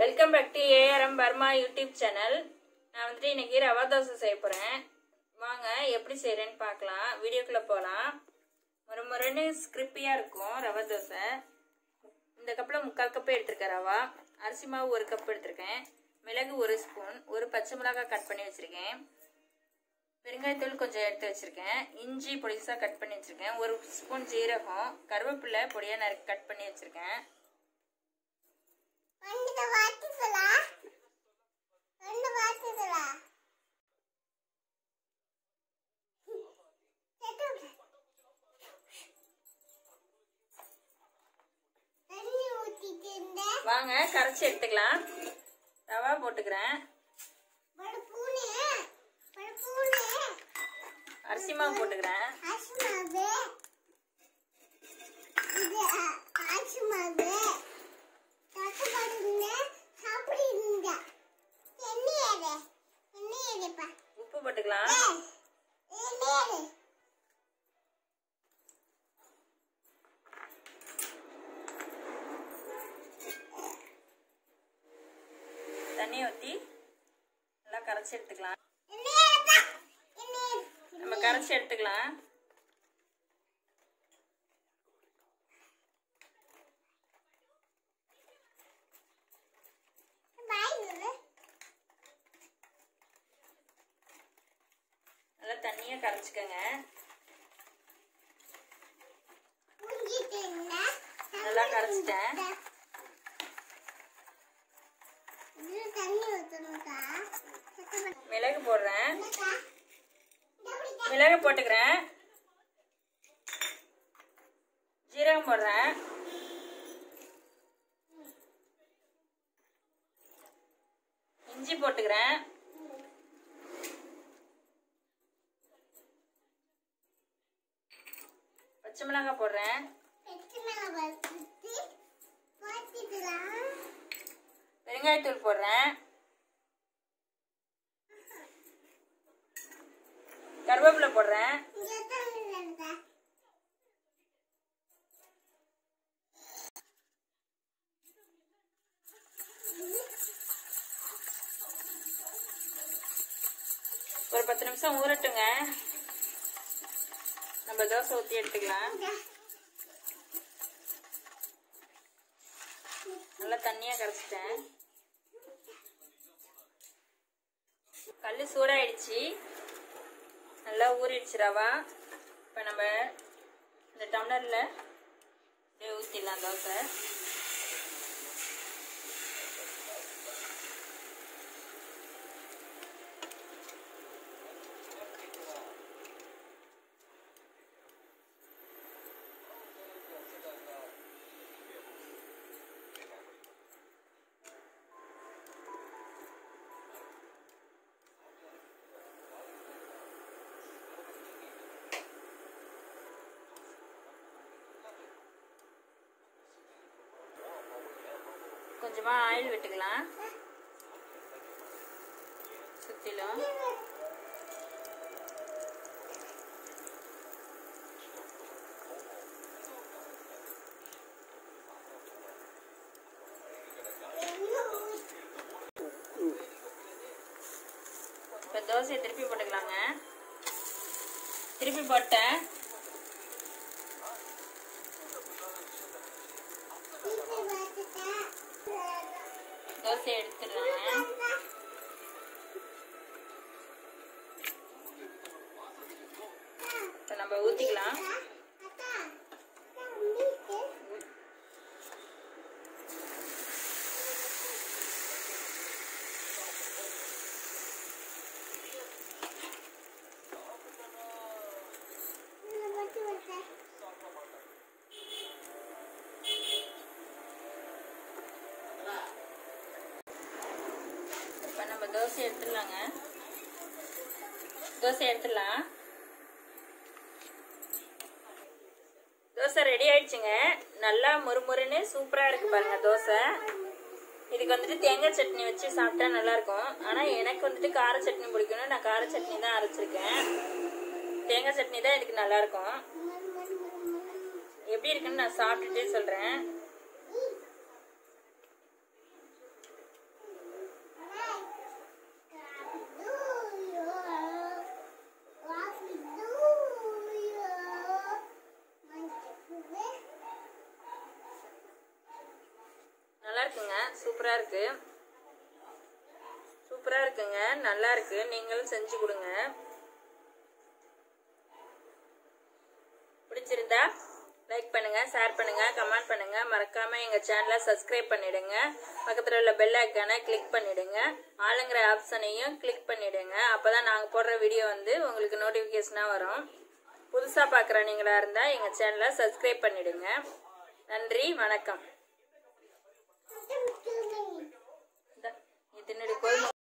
Welcome back to ARM Burma YouTube channel நான் வந்துட்டு இன்னைக்கு ரவா தோசை செய்ய போகிறேன் வாங்க எப்படி செய்கிறேன்னு பார்க்கலாம் வீடியோக்குள்ளே போகலாம் ஒரு முறைன்னு ஸ்கிரிப்பியாக இருக்கும் ரவா தோசை இந்த கப்பில் முக்கால் கப்பு எடுத்திருக்கேன் ரவா அரிசி மாவு ஒரு கப் எடுத்திருக்கேன் மிளகு ஒரு ஸ்பூன் ஒரு பச்சை மிளகாய் கட் பண்ணி வச்சுருக்கேன் பெருங்காயத்தூள் கொஞ்சம் எடுத்து வச்சுருக்கேன் இஞ்சி பொடிசாக கட் பண்ணி வச்சுருக்கேன் ஒரு ஸ்பூன் ஜீரகம் கருவேப்பிலை பொடியாக நறுக்கி கட் பண்ணி வச்சுருக்கேன் ரெண்டு வாட்டுதலா ரெண்டு வாட்டுதலா தண்ணி ஊத்திட்டு இருந்த வாங்க கரைச்சி எடுத்துக்கலாம் ரவா போட்டுக்கிறேன் ஒரு பூனை ஒரு பூனை அரிசி மாவு போட்டுக்கிறேன் ஆசுமாவு இது அ- ஆசுமாவு தட்டுப்பாடுங்க சாப்பிடி இருந்த எண்ணெய் எண்ணெய் எடிப்பா உப்பு போட்டுக்கலாம் எண்ணெய் தண்ணி ஊற்றி நல்லா கரைச்சி எடுத்துக்கலாம் எண்ணெய் எடுப்பா எண்ணெய் நம்ம கரைச்சி எடுத்துக்கலாம் பாய் சொல்லு நல்லா தண்ணியை கரைச்சிக்கோங்க ஊஞ்சிட்டு இருந்த நல்லா கரைச்சிட்டேன். இது தண்ணி ஊற்றணுக்கா சத்தம் மிளகு போடுறேன் என்னக்கா இந்த பிடிக்க மிளகு போட்டுக்கிறேன் ஜீரகம் போடுறேன் இஞ்சி போட்டுக்கிறேன் பச்சை மிளகாய் போடுறேன் எட்டு மேல வச்சுட்டு போட்டுக்கலாம் பெருங்காயத்தூள் போடுறேன் கருவேப்பிலை போடுறேன் இங்க தண்ணி வருதா ஒரு பத்து நிமிஷம் ஊறட்டுங்க நம்ம தோசை ஊற்றி எடுத்துக்கலாம் இங்க நல்லா தண்ணியாக கரைச்சிட்டேன் கல் சூடாயிடுச்சு நல்லா ஊறிடுச்சு ரவா இப்போ நம்ம இந்த டம்ளரில் அப்படியே ஊற்றிடலாம் தோசை கொஞ்சமாக ஆயில் விட்டுக்கலாம் சுற்றிலும் இப்போ தோசையை திருப்பி போட்டுக்கலாங்க திருப்பி போட்டேன் வீட்டு வச்சுட்டா தோசையை எடுத்துடுறாங்க இப்போ நம்ம ஊற்றிக்கலாம் அக்கா வீட்டு வச்சு வச்சேன் இப்போ நம்ம தோசை எடுத்துடலாங்க தோசை எடுத்துடலாம் தோசை ரெடி ஆயிடுச்சுங்க நல்லா முறுமுறுன்னு சூப்பராக இருக்கு பாருங்க தோசை இதுக்கு வந்துட்டு தேங்காய் சட்னி வச்சு சாப்பிட்டா நல்லா இருக்கும் ஆனால் எனக்கு வந்துட்டு கார சட்னி பிடிக்கணும் நான் கார சட்னி தான் அரைச்சிருக்கேன் தேங்காய் சட்னி தான் இதுக்கு நல்லா இருக்கும் எப்படி இருக்குன்னு நான் சாப்பிட்டுட்டு சொல்கிறேன் இருக்குங்க சூப்பரா இருக்கு சூப்பரா இருக்குங்க நல்லா இருக்கு நீங்களும் செஞ்சு கொடுங்க பிடிச்சிருந்தா லைக் பண்ணுங்க ஷேர் பண்ணுங்க கமெண்ட் பண்ணுங்க மறக்காம எங்க சேனலை சப்ஸ்கிரைப் பண்ணிடுங்க பக்கத்துல உள்ள பெல் ஐக்கானை கிளிக் பண்ணிடுங்க ஆளுங்கிற ஆப்ஷனையும் கிளிக் பண்ணிடுங்க அப்பதான் நாங்க போடுற வீடியோ வந்து உங்களுக்கு நோட்டிபிகேஷனா வரும் புதுசா பாக்குற நீங்களா இருந்தா எங்க சேனலை சப்ஸ்கிரைப் பண்ணிடுங்க நன்றி வணக்கம் அதான் தூங்கி இந்த- இது என்னுடைய கோயில்